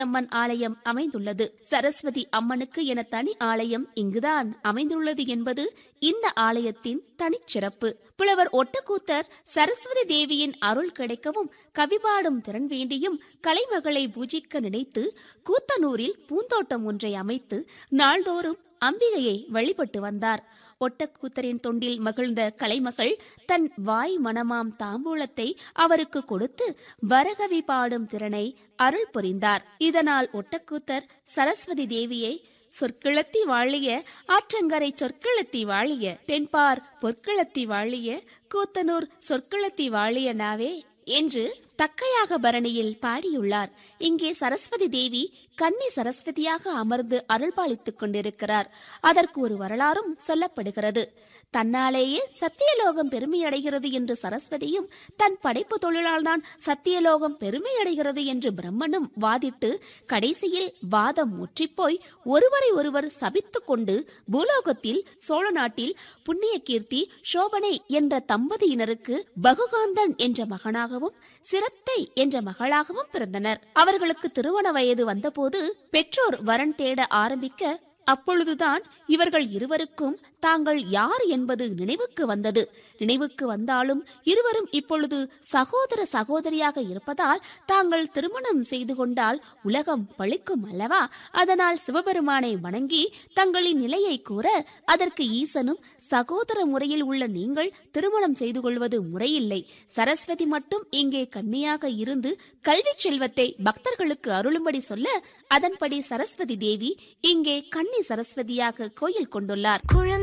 அம்மன் ஆலயம் அமைந்துள்ளது சரஸ்வதி அம்மனுக்கு என தனி ஆலயம் இங்குதான் அமைந்துள்ளது என்பது இந்த ஆலயத்தின் தனிச்சிறப்பு புலவர் ஒட்டக்கூத்தர் சரஸ்வதி தேவியின் அருள் கிடைக்கவும் கவிபாடும் திறன் வேண்டியும் கலைமகளை பூஜிக்க நினைத்து கூத்தனூரில் பூந்தோட்டம் ஒன்றை அமைத்து நாள்தோறும் அம்பிகையை வழிபட்டு வந்தார் ஒட்டக்கூத்தரின் தொண்டில் மகிழ்ந்த கலைமகள் தன் வாய் மனமாம் தாம்பூலத்தை அவருக்கு கொடுத்து வரகவி பாடும் திறனை அருள் புரிந்தார் இதனால் ஒட்டக்கூத்தர் சரஸ்வதி தேவியை சொற்கிளத்தி வாழிய ஆற்றங்கரை சொற்கிளத்தி வாழிய தென்பார் பொற்கிளத்தி வாழிய கூத்தனூர் சொற்கிளத்தி வாழிய நாவே என்று தக்கையாக பரணியில் பாடியுள்ளார் இங்கே சரஸ்வதி தேவி கன்னி சரஸ்வதியாக அமர்ந்து அருள்பாலித்துக் கொண்டிருக்கிறார் அதற்கு ஒரு வரலாறும் சொல்லப்படுகிறது தன்னாலேயே சத்தியலோகம் பெருமையடைகிறது என்று சரஸ்வதியும் தன் படைப்பு தொழிலால்தான் சத்தியலோகம் பெருமையடைகிறது என்று பிரம்மனும் வாதிட்டு கடைசியில் வாதம் முற்றிப்போய் ஒருவரை ஒருவர் சபித்துக் கொண்டு பூலோகத்தில் சோழ நாட்டில் புண்ணிய கீர்த்தி சோபனை என்ற தம்பதியினருக்கு பகுகாந்தன் என்ற மகனாகவும் சிரத்தை என்ற மகளாகவும் பிறந்தனர் அவர்களுக்கு திருமண வயது வந்தபோது பெற்றோர் வரன் தேட ஆரம்பிக்க அப்பொழுதுதான் இவர்கள் இருவருக்கும் தாங்கள் யார் என்பது நினைவுக்கு வந்தது நினைவுக்கு வந்தாலும் இருவரும் இப்பொழுது சகோதர சகோதரியாக இருப்பதால் தாங்கள் திருமணம் செய்து கொண்டால் உலகம் பழிக்கும் அல்லவா அதனால் சிவபெருமானை வணங்கி தங்களின் நிலையை கூற அதற்கு ஈசனும் சகோதர முறையில் உள்ள நீங்கள் திருமணம் செய்து கொள்வது முறையில்லை சரஸ்வதி மட்டும் இங்கே கன்னியாக இருந்து கல்வி செல்வத்தை பக்தர்களுக்கு அருளும்படி சொல்ல அதன்படி சரஸ்வதி தேவி இங்கே கன்னி சரஸ்வதியாக கோயில் கொண்டுள்ளார்